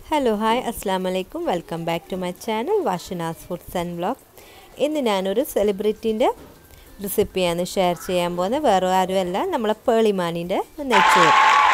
hello hi അസ്സാം വലൈക്കും welcome back to my channel വാഷനാസ് ഫുഡ്സ് ആൻഡ് വ്ളോഗ് ഇന്ന് ഞാനൊരു സെലിബ്രിറ്റീൻ്റെ റെസിപ്പിയാണ് ഷെയർ ചെയ്യാൻ പോകുന്നത് വേറെ ആരുമല്ല നമ്മളെ പേളിമാനിൻ്റെ നെയ്ച്ചോറ്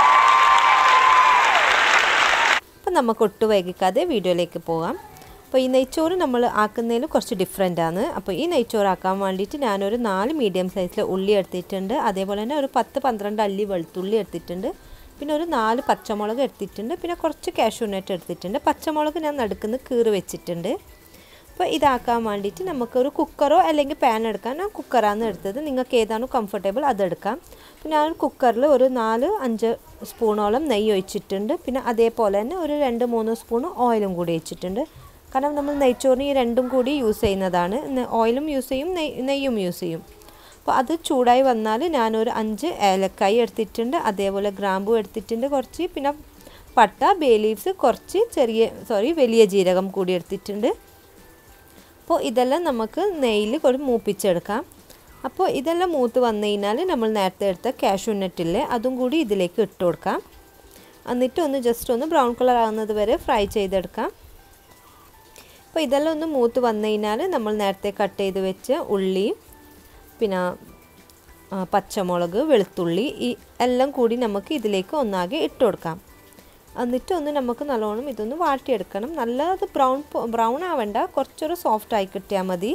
അപ്പം നമുക്ക് ഒട്ടും വൈകിക്കാതെ വീഡിയോയിലേക്ക് പോകാം അപ്പോൾ ഈ നെയ്ച്ചോറ് നമ്മൾ ആക്കുന്നതിൽ കുറച്ച് ഡിഫറെൻ്റ് ആണ് അപ്പോൾ ഈ നെയ്ച്ചോറ് ആക്കാൻ വേണ്ടിയിട്ട് ഞാനൊരു നാല് മീഡിയം സൈസിലെ ഉള്ളി എടുത്തിട്ടുണ്ട് അതേപോലെ തന്നെ ഒരു പത്ത് പന്ത്രണ്ട് അല്ലി വെളുത്തുള്ളി എടുത്തിട്ടുണ്ട് പിന്നെ ഒരു നാല് പച്ചമുളക് എടുത്തിട്ടുണ്ട് പിന്നെ കുറച്ച് കാഷ്യൂനട്ട് എടുത്തിട്ടുണ്ട് പച്ചമുളക് ഞാൻ നടുക്കുന്ന കീറ് വെച്ചിട്ടുണ്ട് അപ്പോൾ ഇതാക്കാൻ വേണ്ടിയിട്ട് നമുക്കൊരു കുക്കറോ അല്ലെങ്കിൽ പാൻ എടുക്കാൻ ഞാൻ കുക്കറാണ് എടുത്തത് നിങ്ങൾക്ക് ഏതാണോ കംഫർട്ടബിൾ അതെടുക്കാം അപ്പോൾ ഞാൻ കുക്കറിൽ ഒരു നാല് അഞ്ച് സ്പൂണോളം നെയ്യ് ഒഴിച്ചിട്ടുണ്ട് പിന്നെ അതേപോലെ തന്നെ ഒരു രണ്ട് മൂന്ന് സ്പൂൺ ഓയിലും കൂടി ഒഴിച്ചിട്ടുണ്ട് കാരണം നമ്മൾ നെയ്ച്ചോറിന് ഈ രണ്ടും കൂടി യൂസ് ചെയ്യുന്നതാണ് ഓയിലും യൂസ് ചെയ്യും നെയ് നെയ്യും യൂസ് ചെയ്യും അപ്പോൾ അത് ചൂടായി വന്നാൽ ഞാനൊരു അഞ്ച് ഏലക്കായി എടുത്തിട്ടുണ്ട് അതേപോലെ ഗ്രാമ്പു എടുത്തിട്ടുണ്ട് കുറച്ച് പിന്നെ പട്ട ബേ ലീവ്സ് കുറച്ച് ചെറിയ സോറി വലിയ ജീരകം കൂടി എടുത്തിട്ടുണ്ട് അപ്പോൾ ഇതെല്ലാം നമുക്ക് നെയ്യിൽ കുറച്ച് മൂപ്പിച്ചെടുക്കാം അപ്പോൾ ഇതെല്ലാം മൂത്ത് വന്നു കഴിഞ്ഞാൽ നമ്മൾ നേരത്തെ എടുത്ത കാഷ്യൂ നട്ടില്ലേ അതും കൂടി ഇതിലേക്ക് ഇട്ട് കൊടുക്കാം എന്നിട്ട് ഒന്ന് ജസ്റ്റ് ഒന്ന് ബ്രൗൺ കളർ ആകുന്നത് വരെ ഫ്രൈ ചെയ്തെടുക്കാം അപ്പോൾ ഇതെല്ലാം ഒന്ന് മൂത്ത് വന്നു കഴിഞ്ഞാൽ നമ്മൾ നേരത്തെ കട്ട് ചെയ്ത് വെച്ച ഉള്ളിയും പിന്നെ പച്ചമുളക് വെളുത്തുള്ളി ഈ എല്ലാം കൂടി നമുക്ക് ഇതിലേക്ക് ഒന്നാകെ ഇട്ട് കൊടുക്കാം എന്നിട്ട് ഒന്ന് നമുക്ക് നല്ലോണം ഇതൊന്ന് വാട്ടിയെടുക്കണം നല്ലത് ബ്രൗൺ ബ്രൗൺ ആവണ്ട കുറച്ചൊരു സോഫ്റ്റ് ആയി കിട്ടിയാൽ മതി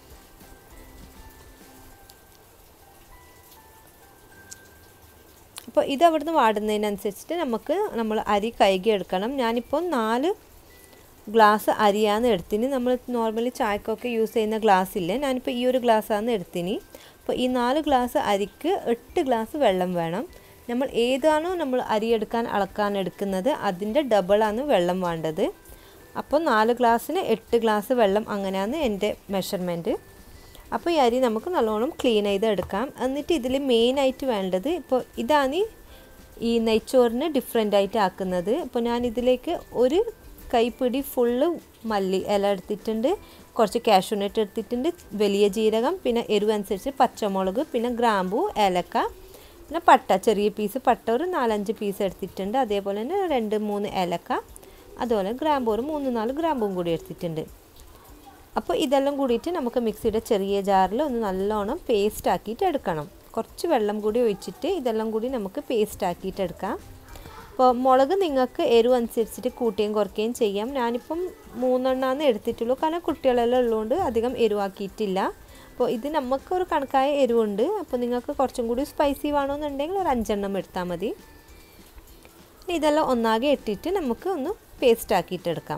അപ്പോൾ ഇത് അവിടുന്ന് വാടുന്നതിനനുസരിച്ചിട്ട് നമുക്ക് നമ്മൾ അരി കഴുകി എടുക്കണം ഞാനിപ്പോൾ നാല് ഗ്ലാസ് അരിയാണ് എടുത്തിന് നമ്മൾ നോർമലി ചായക്കൊക്കെ യൂസ് ചെയ്യുന്ന ഗ്ലാസ് ഇല്ലേ ഞാനിപ്പോൾ ഈ ഒരു ഗ്ലാസ്സാണ് എടുത്തിന് അപ്പോൾ ഈ നാല് ഗ്ലാസ് അരിക്ക് എട്ട് ഗ്ലാസ് വെള്ളം വേണം നമ്മൾ ഏതാണോ നമ്മൾ അരി എടുക്കാൻ അളക്കാൻ എടുക്കുന്നത് അതിൻ്റെ ഡബിളാണ് വെള്ളം വേണ്ടത് അപ്പോൾ നാല് ഗ്ലാസ്സിന് എട്ട് ഗ്ലാസ് വെള്ളം അങ്ങനെയാണ് എൻ്റെ മെഷർമെൻറ്റ് അപ്പോൾ ഈ അരി നമുക്ക് നല്ലോണം ക്ലീൻ ചെയ്ത് എടുക്കാം എന്നിട്ട് ഇതിൽ മെയിനായിട്ട് വേണ്ടത് ഇപ്പോൾ ഇതാണ് ഈ നെയ്ച്ചോറിന് ഡിഫറെൻ്റ് ആയിട്ട് ആക്കുന്നത് ഇപ്പോൾ ഞാൻ ഇതിലേക്ക് ഒരു കൈപ്പിടി ഫുള്ള് മല്ലി ഇല എടുത്തിട്ടുണ്ട് കുറച്ച് കാഷ്യൂനട്ട് എടുത്തിട്ടുണ്ട് വലിയ ജീരകം പിന്നെ എരിവ് അനുസരിച്ച് പച്ചമുളക് പിന്നെ ഗ്രാമ്പു ഏലക്ക പിന്നെ പട്ട ചെറിയ പീസ് പട്ട ഒരു നാലഞ്ച് പീസ് എടുത്തിട്ടുണ്ട് അതേപോലെ തന്നെ രണ്ട് മൂന്ന് ഏലക്ക അതുപോലെ ഗ്രാമ്പു ഒരു മൂന്ന് നാല് ഗ്രാമ്പും കൂടി എടുത്തിട്ടുണ്ട് അപ്പോൾ ഇതെല്ലാം കൂടിയിട്ട് നമുക്ക് മിക്സിയുടെ ചെറിയ ജാറിൽ ഒന്ന് നല്ലോണം പേസ്റ്റ് ആക്കിയിട്ട് എടുക്കണം കുറച്ച് വെള്ളം കൂടി ഒഴിച്ചിട്ട് ഇതെല്ലാം കൂടി നമുക്ക് പേസ്റ്റ് ആക്കിയിട്ട് എടുക്കാം അപ്പോൾ മുളക് നിങ്ങൾക്ക് എരിവ് അനുസരിച്ചിട്ട് കൂട്ടുകയും കുറയ്ക്കുകയും ചെയ്യാം ഞാനിപ്പം മൂന്നെണ്ണമാണ് എടുത്തിട്ടുള്ളൂ കാരണം കുട്ടികളെല്ലാം ഉള്ളതുകൊണ്ട് അധികം എരിവാക്കിയിട്ടില്ല അപ്പോൾ ഇത് നമുക്കൊരു കണക്കായ എരിവുണ്ട് അപ്പോൾ നിങ്ങൾക്ക് കുറച്ചും കൂടി സ്പൈസി വേണമെന്നുണ്ടെങ്കിൽ ഒരു അഞ്ചെണ്ണം എടുത്താൽ മതി ഇതെല്ലാം ഒന്നാകെ ഇട്ടിട്ട് നമുക്ക് ഒന്ന് പേസ്റ്റ് ആക്കിയിട്ട് എടുക്കാം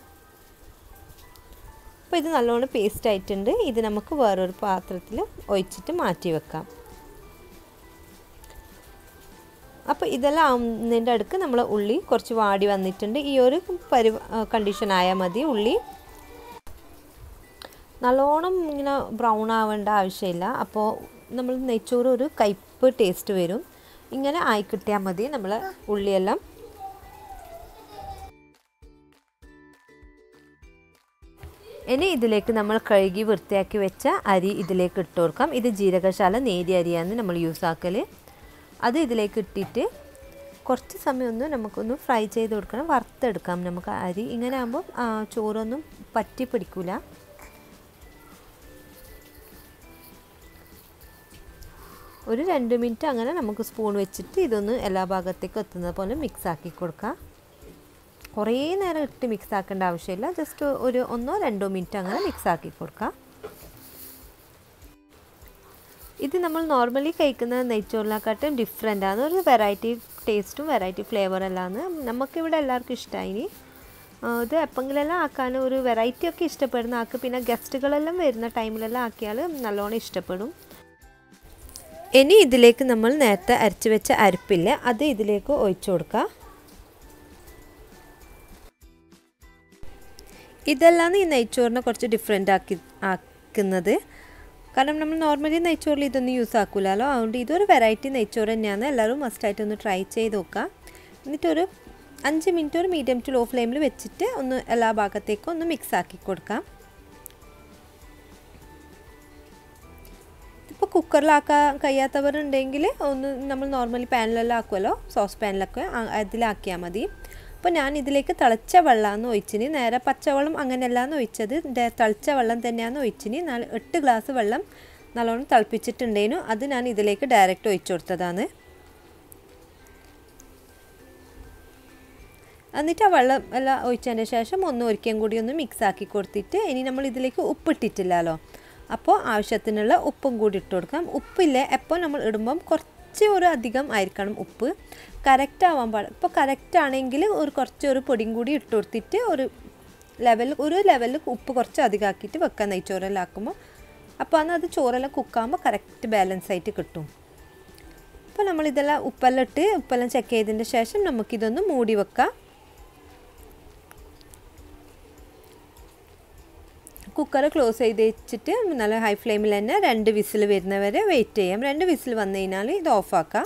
അപ്പോൾ ഇത് നല്ലോണം പേസ്റ്റ് ആയിട്ടുണ്ട് ഇത് നമുക്ക് വേറൊരു പാത്രത്തിൽ ഒഴിച്ചിട്ട് മാറ്റി വെക്കാം അപ്പോൾ ഇതെല്ലാം ആവുന്നതിൻ്റെ അടുക്ക് നമ്മൾ ഉള്ളി കുറച്ച് വാടി വന്നിട്ടുണ്ട് ഈ ഒരു പരി കണ്ടീഷൻ ആയാൽ മതി ഉള്ളി നല്ലോണം ഇങ്ങനെ ബ്രൗൺ ആവേണ്ട ആവശ്യമില്ല അപ്പോൾ നമ്മൾ നെയ്ച്ചോറ് ഒരു കയ്പ്പ് ടേസ്റ്റ് വരും ഇങ്ങനെ ആയി കിട്ടിയാൽ മതി നമ്മൾ ഉള്ളിയെല്ലാം ഇനി ഇതിലേക്ക് നമ്മൾ കഴുകി വൃത്തിയാക്കി വെച്ച അരി ഇതിലേക്ക് ഇട്ട് കൊടുക്കാം ഇത് ജീരകശാല നേരിയ അരിയാണ് നമ്മൾ യൂസ് ആക്കൽ അത് ഇതിലേക്ക് ഇട്ടിട്ട് കുറച്ച് സമയം ഒന്ന് നമുക്കൊന്ന് ഫ്രൈ ചെയ്ത് കൊടുക്കണം വറുത്തെടുക്കാം നമുക്ക് അരി ഇങ്ങനെ ആകുമ്പോൾ ചോറൊന്നും പറ്റി പിടിക്കില്ല ഒരു രണ്ട് മിനിറ്റ് അങ്ങനെ നമുക്ക് സ്പൂൺ വെച്ചിട്ട് ഇതൊന്ന് എല്ലാ ഭാഗത്തേക്കും എത്തുന്നത് പോലെ മിക്സ് ആക്കി കൊടുക്കാം കുറേ നേരം ഇട്ട് മിക്സ് ആക്കേണ്ട ആവശ്യമില്ല ജസ്റ്റ് ഒരു ഒന്നോ രണ്ടോ മിനിറ്റ് അങ്ങനെ മിക്സ് ആക്കി കൊടുക്കാം ഇത് നമ്മൾ നോർമലി കഴിക്കുന്ന നെയ്ച്ചോറിനെക്കാട്ടും ഡിഫറെൻ്റ് ആണ് ഒരു വെറൈറ്റി ടേസ്റ്റും വെറൈറ്റി ഫ്ലേവറെല്ലാമാണ് നമുക്കിവിടെ എല്ലാവർക്കും ഇഷ്ടമായി ഇത് എപ്പെങ്കിലെല്ലാം ആക്കാൻ ഒരു വെറൈറ്റി ഒക്കെ ഇഷ്ടപ്പെടുന്ന ആൾക്ക് പിന്നെ ഗസ്റ്റുകളെല്ലാം വരുന്ന ടൈമിലെല്ലാം ആക്കിയാൽ നല്ലോണം ഇഷ്ടപ്പെടും ഇനി ഇതിലേക്ക് നമ്മൾ നേരത്തെ അരച്ച് വെച്ച അരിപ്പില്ല അത് ഇതിലേക്ക് ഒഴിച്ചു കൊടുക്കാം ഇതെല്ലാം ഈ നെയ്ച്ചോറിനെ കുറച്ച് ഡിഫറെൻ്റ് ആക്കി ആക്കുന്നത് കാരണം നമ്മൾ നോർമലി നെയ്ച്ചോറിൽ ഇതൊന്നും യൂസ് ആക്കില്ലല്ലോ അതുകൊണ്ട് ഇതൊരു വെറൈറ്റി നെയ്ച്ചോറ് തന്നെയാണ് എല്ലാവരും മസ്റ്റായിട്ട് ഒന്ന് ട്രൈ ചെയ്ത് നോക്കുക എന്നിട്ടൊരു അഞ്ച് മിനിറ്റ് ഒരു മീഡിയം ടു ലോ ഫ്ലെയിമിൽ വെച്ചിട്ട് ഒന്ന് എല്ലാ ഭാഗത്തേക്കും ഒന്ന് മിക്സ് ആക്കി കൊടുക്കാം ഇപ്പോൾ കുക്കറിലാക്കാൻ കഴിയാത്തവരുണ്ടെങ്കിൽ ഒന്ന് നമ്മൾ നോർമലി പാനിലെല്ലാം ആക്കുമല്ലോ സോസ് പാനിലൊക്കെ അതിലാക്കിയാൽ മതി അപ്പോൾ ഞാൻ ഇതിലേക്ക് തിളച്ച വെള്ളമാണ് ഒഴിച്ചിന് നേരെ പച്ചവെള്ളം അങ്ങനെയല്ലാന്ന് ഒഴിച്ചത് തിളച്ച വെള്ളം തന്നെയാണ് ഒഴിച്ചിന് നാല് എട്ട് ഗ്ലാസ് വെള്ളം നല്ലോണം തിളപ്പിച്ചിട്ടുണ്ടേനു അത് ഞാൻ ഇതിലേക്ക് ഡയറക്റ്റ് ഒഴിച്ചു കൊടുത്തതാണ് എന്നിട്ട് ആ വെള്ളം എല്ലാം ഒഴിച്ചതിന് ശേഷം ഒന്ന് ഒരിക്കലും കൂടി ഒന്ന് മിക്സ് ആക്കി കൊടുത്തിട്ട് ഇനി നമ്മൾ ഇതിലേക്ക് ഉപ്പിട്ടിട്ടില്ലല്ലോ അപ്പോൾ ആവശ്യത്തിനുള്ള ഉപ്പും കൂടി ഇട്ട് കൊടുക്കാം ഉപ്പില്ലേ എപ്പോൾ നമ്മൾ ഇടുമ്പം കുറച്ച് ഒരു അധികം ആയിരിക്കണം ഉപ്പ് കറക്റ്റ് ആവാൻ പാടില്ല ഇപ്പോൾ കറക്റ്റ് ആണെങ്കിൽ ഒരു കുറച്ച് ഒരു പൊടിയും കൂടി ഇട്ട് കൊടുത്തിട്ട് ഒരു ലെവൽ ഒരു ലെവലിൽ ഉപ്പ് കുറച്ച് അധികം ആക്കിയിട്ട് വെക്കാം നെയ്ച്ചോറെല്ലാം ആക്കുമ്പോൾ അപ്പോൾ അന്ന് അത് ചോറെല്ലാം കുക്കാകുമ്പോൾ കറക്റ്റ് ബാലൻസ് ആയിട്ട് കിട്ടും അപ്പോൾ നമ്മളിതെല്ലാം ഉപ്പെല്ലാം ഇട്ട് ഉപ്പെല്ലാം ചെക്ക് ചെയ്തതിൻ്റെ ശേഷം നമുക്കിതൊന്ന് മൂടി വെക്കാം കുക്കർ ക്ലോസ് ചെയ്ത് വെച്ചിട്ട് നല്ല ഹൈ ഫ്ലെയിമിൽ തന്നെ രണ്ട് വിസിൽ വരുന്നവരെ വെയിറ്റ് ചെയ്യാം രണ്ട് വിസിൽ വന്നു കഴിഞ്ഞാൽ ഇത് ഓഫാക്കാം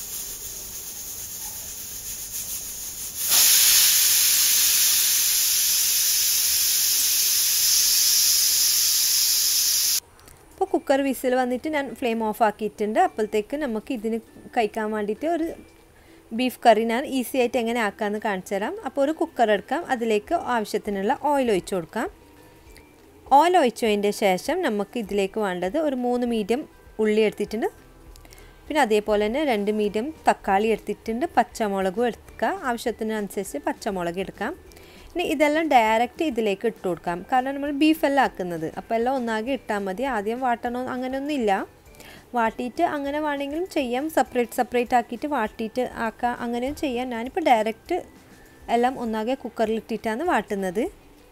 അപ്പോൾ കുക്കർ വിസിൽ വന്നിട്ട് ഞാൻ ഫ്ലെയിം ഓഫ് ആക്കിയിട്ടുണ്ട് അപ്പോഴത്തേക്ക് നമുക്ക് ഇതിന് കഴിക്കാൻ വേണ്ടിയിട്ട് ഒരു ബീഫ് കറി ഞാൻ ഈസി ആയിട്ട് എങ്ങനെ ആക്കാമെന്ന് കാണിച്ചു തരാം അപ്പോൾ ഒരു കുക്കർ എടുക്കാം അതിലേക്ക് ആവശ്യത്തിനുള്ള ഓയിൽ ഒഴിച്ചു കൊടുക്കാം ഓയിൽ ഒഴിച്ചതിൻ്റെ ശേഷം നമുക്ക് ഇതിലേക്ക് വേണ്ടത് ഒരു മൂന്ന് മീഡിയം ഉള്ളി എടുത്തിട്ടുണ്ട് പിന്നെ അതേപോലെ തന്നെ രണ്ട് മീഡിയം തക്കാളി എടുത്തിട്ടുണ്ട് പച്ചമുളകും എടുക്കുക ആവശ്യത്തിനനുസരിച്ച് പച്ചമുളക് എടുക്കാം ഇനി ഇതെല്ലാം ഡയറക്റ്റ് ഇതിലേക്ക് ഇട്ട് കൊടുക്കാം കാരണം നമ്മൾ ബീഫെല്ലാം ആക്കുന്നത് അപ്പോൾ എല്ലാം ഒന്നാകെ ഇട്ടാൽ മതി ആദ്യം വാട്ടണോ അങ്ങനെയൊന്നും ഇല്ല വാട്ടിയിട്ട് അങ്ങനെ വേണമെങ്കിലും ചെയ്യാം സെപ്പറേറ്റ് സെപ്പറേറ്റ് ആക്കിയിട്ട് വാട്ടിയിട്ട് ആക്കാം അങ്ങനെയും ചെയ്യാം ഞാനിപ്പോൾ ഡയറക്റ്റ് എല്ലാം ഒന്നാകെ കുക്കറിലിട്ടിട്ടാണ് വാട്ടുന്നത്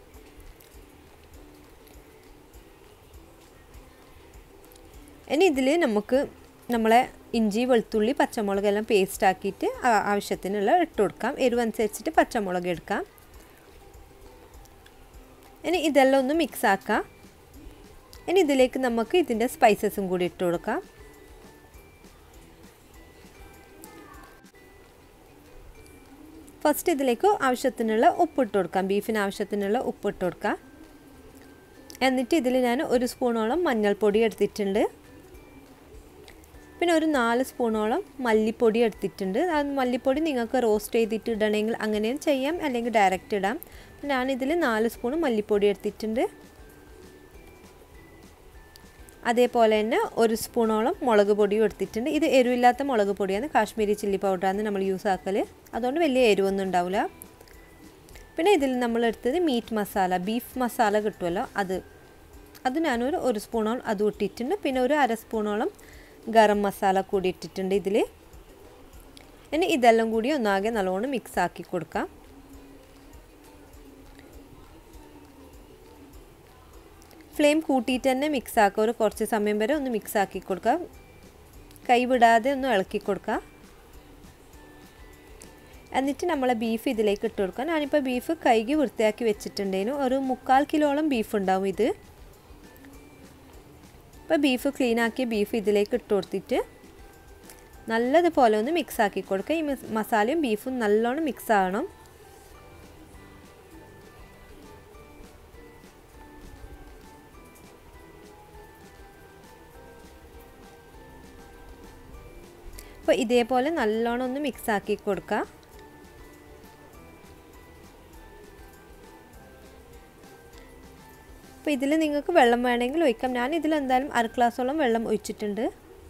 ഇനി ഇതിൽ നമുക്ക് നമ്മളെ ഇഞ്ചി വെളുത്തുള്ളി പച്ചമുളക് എല്ലാം പേസ്റ്റ് ആക്കിയിട്ട് ആവശ്യത്തിനുള്ള ഇട്ട് കൊടുക്കാം എരിവനുസരിച്ചിട്ട് പച്ചമുളക് എടുക്കാം ഇനി ഇതെല്ലാം ഒന്ന് മിക്സ് ആക്കാം ഇനി ഇതിലേക്ക് നമുക്ക് ഇതിൻ്റെ സ്പൈസസും കൂടി ഇട്ട് കൊടുക്കാം ഫസ്റ്റ് ഇതിലേക്ക് ആവശ്യത്തിനുള്ള ഉപ്പിട്ട് കൊടുക്കാം ബീഫിന് ആവശ്യത്തിനുള്ള ഉപ്പിട്ട് കൊടുക്കാം എന്നിട്ട് ഇതിൽ ഞാൻ ഒരു സ്പൂണോളം മഞ്ഞൾപ്പൊടി എടുത്തിട്ടുണ്ട് പിന്നെ ഒരു നാല് സ്പൂണോളം മല്ലിപ്പൊടി എടുത്തിട്ടുണ്ട് ആ മല്ലിപ്പൊടി നിങ്ങൾക്ക് റോസ്റ്റ് ചെയ്തിട്ട് ഇടണമെങ്കിൽ അങ്ങനെയും ചെയ്യാം അല്ലെങ്കിൽ ഡയറക്റ്റ് ഇടാം ഞാനിതിൽ നാല് സ്പൂൺ മല്ലിപ്പൊടി എടുത്തിട്ടുണ്ട് അതേപോലെ തന്നെ ഒരു സ്പൂണോളം മുളക് പൊടിയും എടുത്തിട്ടുണ്ട് ഇത് എരിവില്ലാത്ത മുളക് പൊടിയാണ് കാശ്മീരി ചില്ലി പൗഡറാണ് നമ്മൾ യൂസ് ആക്കൽ അതുകൊണ്ട് വലിയ എരിവൊന്നും ഉണ്ടാവില്ല പിന്നെ ഇതിൽ നമ്മൾ എടുത്തത് മീറ്റ് മസാല ബീഫ് മസാല കിട്ടുമല്ലോ അത് അത് ഞാനൊരു ഒരു സ്പൂണോളം അതും ഇട്ടിട്ടുണ്ട് പിന്നെ ഒരു അര സ്പൂണോളം ഗരം മസാല കൂടി ഇട്ടിട്ടുണ്ട് ഇതിൽ ഇനി ഇതെല്ലാം കൂടി ഒന്നാകെ നല്ലോണം മിക്സ് ആക്കി കൊടുക്കാം ഫ്ലെയിം കൂട്ടിയിട്ട് തന്നെ മിക്സ് ആക്കുക ഒരു കുറച്ച് സമയം വരെ ഒന്ന് മിക്സ് ആക്കി കൊടുക്കുക കൈ വിടാതെ ഒന്ന് ഇളക്കി കൊടുക്കുക എന്നിട്ട് നമ്മളെ ബീഫ് ഇതിലേക്ക് ഇട്ട് കൊടുക്കുക ഞാനിപ്പോൾ ബീഫ് കൈകി വൃത്തിയാക്കി വെച്ചിട്ടുണ്ടേനു ഒരു മുക്കാൽ കിലോളം ബീഫ് ഉണ്ടാവും ഇത് ഇപ്പോൾ ബീഫ് ക്ലീൻ ആക്കിയ ബീഫ് ഇതിലേക്ക് ഇട്ട് കൊടുത്തിട്ട് നല്ലതുപോലെ ഒന്ന് മിക്സ് ആക്കി കൊടുക്കുക ഈ മസാലയും ബീഫും നല്ലോണം മിക്സ് ആകണം അപ്പോൾ ഇതേപോലെ നല്ലോണം ഒന്ന് മിക്സ് ആക്കി കൊടുക്കുക അപ്പോൾ ഇതിൽ നിങ്ങൾക്ക് വെള്ളം വേണമെങ്കിൽ ഒഴിക്കാം ഞാൻ ഇതിൽ എന്തായാലും അര ഗ്ലാസോളം വെള്ളം ഒഴിച്ചിട്ടുണ്ട്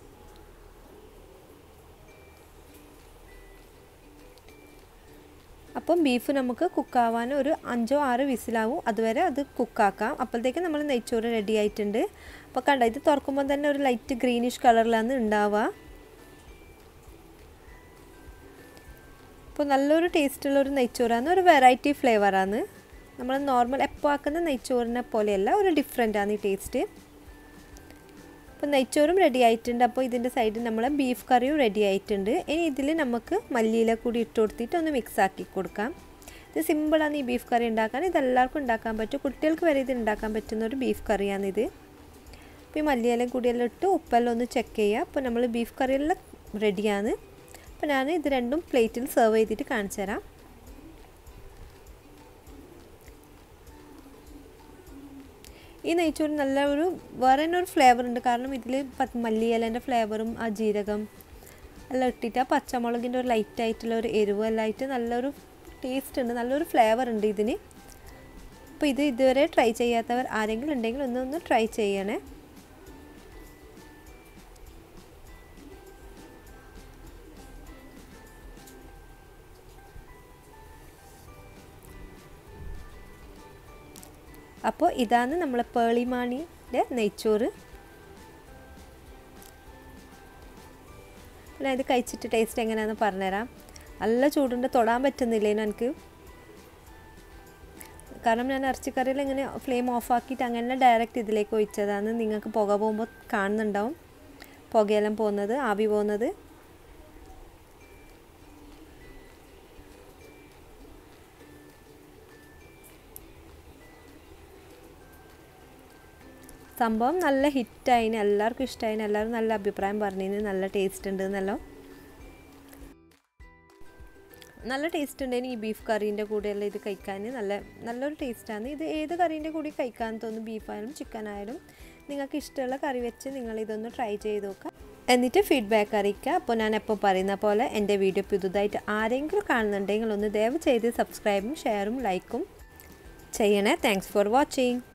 അപ്പം ബീഫ് നമുക്ക് കുക്കാവാൻ ഒരു അഞ്ചോ ആറ് വിസിലാവും അതുവരെ അത് കുക്കാക്കാം അപ്പോഴത്തേക്ക് നമ്മൾ നെയ്ച്ചോറ് റെഡി ആയിട്ടുണ്ട് അപ്പോൾ കണ്ട ഇത് തുറക്കുമ്പോൾ തന്നെ ഒരു ലൈറ്റ് ഗ്രീനിഷ് കളറിലാണ് ഉണ്ടാവുക അപ്പോൾ നല്ലൊരു ടേസ്റ്റുള്ള ഒരു നെയ്ച്ചോറാണ് ഒരു വെറൈറ്റി ഫ്ലേവറാണ് നമ്മൾ നോർമൽ എപ്പോൾ ആക്കുന്ന നെയ്ച്ചോറിനെ പോലെയല്ല ഒരു ഡിഫറെൻ്റ് ആണ് ഈ ടേസ്റ്റ് അപ്പോൾ നെയ്ച്ചോറും റെഡി ആയിട്ടുണ്ട് അപ്പോൾ ഇതിൻ്റെ സൈഡിൽ നമ്മൾ ബീഫ് കറിയും റെഡി ആയിട്ടുണ്ട് ഇനി ഇതിൽ നമുക്ക് മല്ലിയില കൂടി ഇട്ട് കൊടുത്തിട്ട് ഒന്ന് മിക്സ് ആക്കി കൊടുക്കാം ഇത് സിമ്പിളാണ് ഈ ബീഫ് കറി ഉണ്ടാക്കാൻ ഇത് എല്ലാവർക്കും ഉണ്ടാക്കാൻ പറ്റും കുട്ടികൾക്ക് വരെ ഇത് ഉണ്ടാക്കാൻ പറ്റുന്ന ഒരു ബീഫ് കറിയാണിത് അപ്പോൾ ഈ മല്ലിയിലയും കൂടിയെല്ലാം ഇട്ട് ഉപ്പെല്ലാം ഒന്ന് ചെക്ക് ചെയ്യുക അപ്പോൾ നമ്മൾ ബീഫ് കറിയെല്ലാം റെഡിയാണ് അപ്പോൾ ഞാൻ ഇത് രണ്ടും പ്ലേറ്റിൽ സെർവ് ചെയ്തിട്ട് കാണിച്ചു തരാം ഈ നെയ്ച്ചോറ് നല്ല ഒരു വേറെ തന്നെ ഒരു ഫ്ലേവർ ഉണ്ട് കാരണം ഇതിൽ മല്ലിയിലേൻ്റെ ഫ്ലേവറും ആ ജീരകം എല്ലാം ഇട്ടിട്ട് ആ പച്ചമുളകിൻ്റെ ഒരു ലൈറ്റ് ആയിട്ടുള്ള ഒരു എരിവ് എല്ലാം ആയിട്ട് നല്ലൊരു ടേസ്റ്റ് ഉണ്ട് നല്ലൊരു ഫ്ലേവർ ഉണ്ട് ഇതിന് അപ്പോൾ ഇത് ഇതുവരെ ട്രൈ ചെയ്യാത്തവർ ആരെങ്കിലും ഉണ്ടെങ്കിൽ ഒന്ന് ഒന്ന് ട്രൈ ചെയ്യണേ അപ്പോൾ ഇതാണ് നമ്മളെ പേളിമാണിയുടെ നെയ്ച്ചോറ് ഞാൻ ഇത് കഴിച്ചിട്ട് ടേസ്റ്റ് എങ്ങനെയാണെന്ന് പറഞ്ഞുതരാം നല്ല ചൂടുണ്ട് തൊടാൻ പറ്റുന്നില്ലേനു എനിക്ക് കാരണം ഞാൻ ഇറച്ചിക്കറിയിൽ ഇങ്ങനെ ഫ്ലെയിം ഓഫാക്കിയിട്ട് അങ്ങനെ ഡയറക്റ്റ് ഇതിലേക്ക് ഒഴിച്ചതാണ് നിങ്ങൾക്ക് പുക പോകുമ്പോൾ കാണുന്നുണ്ടാവും പുകയെല്ലാം പോകുന്നത് ആവി പോകുന്നത് സംഭവം നല്ല ഹിറ്റായിന് എല്ലാവർക്കും ഇഷ്ടമായിന് എല്ലാവരും നല്ല അഭിപ്രായം പറഞ്ഞതിന് നല്ല ടേസ്റ്റ് ഉണ്ട് എന്നല്ലോ നല്ല ടേസ്റ്റ് ഉണ്ടായിന് ഈ ബീഫ് കറീൻ്റെ കൂടെയെല്ലാം ഇത് കഴിക്കാൻ നല്ല നല്ലൊരു ടേസ്റ്റാണ് ഇത് ഏത് കറീൻ്റെ കൂടി കഴിക്കാൻ തോന്നും ബീഫായാലും ചിക്കൻ ആയാലും നിങ്ങൾക്ക് ഇഷ്ടമുള്ള കറി വെച്ച് നിങ്ങൾ ഇതൊന്ന് ട്രൈ ചെയ്ത് നോക്കുക എന്നിട്ട് ഫീഡ്ബാക്ക് അറിയിക്കുക അപ്പോൾ ഞാൻ എപ്പോൾ പറയുന്ന പോലെ എൻ്റെ വീഡിയോ പുതുതായിട്ട് ആരെങ്കിലും കാണുന്നുണ്ടെങ്കിൽ ഒന്ന് ദയവ് ചെയ്ത് സബ്സ്ക്രൈബും ഷെയറും ലൈക്കും ചെയ്യണേ താങ്ക്സ് ഫോർ വാച്ചിങ്